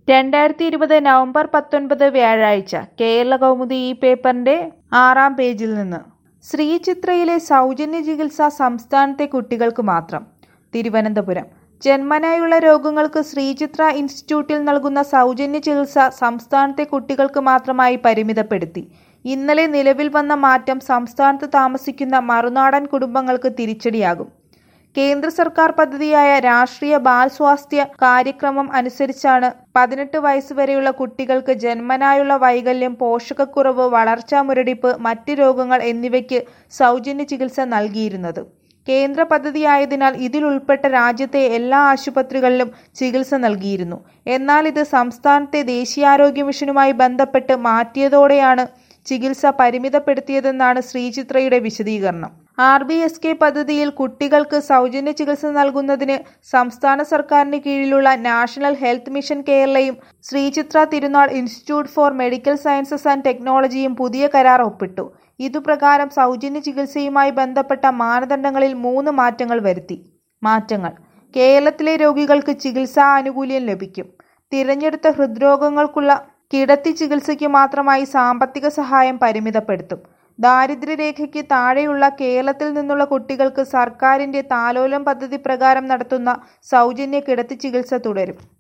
രണ്ടായിരത്തി ഇരുപത് നവംബർ പത്തൊൻപത് വ്യാഴാഴ്ച കേരള കൗമുദി ഈ പേപ്പറിന്റെ ആറാം പേജിൽ നിന്ന് ശ്രീചിത്രയിലെ സൗജന്യ ചികിത്സ സംസ്ഥാനത്തെ കുട്ടികൾക്ക് മാത്രം തിരുവനന്തപുരം ജന്മനായുള്ള രോഗങ്ങൾക്ക് ശ്രീചിത്ര ഇൻസ്റ്റിറ്റ്യൂട്ടിൽ നൽകുന്ന സൗജന്യ ചികിത്സ സംസ്ഥാനത്തെ കുട്ടികൾക്ക് മാത്രമായി പരിമിതപ്പെടുത്തി ഇന്നലെ നിലവിൽ വന്ന മാറ്റം സംസ്ഥാനത്ത് താമസിക്കുന്ന മറുനാടൻ കുടുംബങ്ങൾക്ക് തിരിച്ചടിയാകും കേന്ദ്ര സർക്കാർ പദ്ധതിയായ രാഷ്ട്രീയ ബാൽ സ്വാസ്ഥ്യ കാര്യക്രമം അനുസരിച്ചാണ് പതിനെട്ട് വയസ്സുവരെയുള്ള കുട്ടികൾക്ക് ജന്മനായുള്ള വൈകല്യം പോഷകക്കുറവ് വളർച്ചാ മുരടിപ്പ് മറ്റ് രോഗങ്ങൾ എന്നിവയ്ക്ക് സൗജന്യ ചികിത്സ നൽകിയിരുന്നത് കേന്ദ്ര പദ്ധതിയായതിനാൽ ഇതിലുൾപ്പെട്ട രാജ്യത്തെ എല്ലാ ആശുപത്രികളിലും ചികിത്സ നൽകിയിരുന്നു എന്നാൽ ഇത് സംസ്ഥാനത്തെ ദേശീയാരോഗ്യ മിഷനുമായി ബന്ധപ്പെട്ട് മാറ്റിയതോടെയാണ് ചികിത്സ പരിമിതപ്പെടുത്തിയതെന്നാണ് ശ്രീചിത്രയുടെ വിശദീകരണം ആർ ബി എസ് കെ പദ്ധതിയിൽ കുട്ടികൾക്ക് സൗജന്യ ചികിത്സ നൽകുന്നതിന് സംസ്ഥാന സർക്കാരിന് കീഴിലുള്ള നാഷണൽ ഹെൽത്ത് മിഷൻ കേരളയും Sreechitra Tirunal institute for medical sciences and ടെക്നോളജിയും പുതിയ കരാർ ഒപ്പിട്ടു ഇതുപ്രകാരം സൗജന്യ ചികിത്സയുമായി ബന്ധപ്പെട്ട മാനദണ്ഡങ്ങളിൽ മൂന്ന് മാറ്റങ്ങൾ വരുത്തി മാറ്റങ്ങൾ കേരളത്തിലെ രോഗികൾക്ക് ചികിത്സാ ആനുകൂല്യം ലഭിക്കും തിരഞ്ഞെടുത്ത ഹൃദ്രോഗങ്ങൾക്കുള്ള കിടത്തി ചികിത്സയ്ക്ക് മാത്രമായി സാമ്പത്തിക സഹായം പരിമിതപ്പെടുത്തും ദാരിദ്ര്യരേഖയ്ക്ക് താഴെയുള്ള കേരളത്തിൽ നിന്നുള്ള കുട്ടികൾക്ക് സർക്കാരിന്റെ താലോലം പദ്ധതി പ്രകാരം നടത്തുന്ന സൗജന്യ കിടത്തി ചികിത്സ തുടരും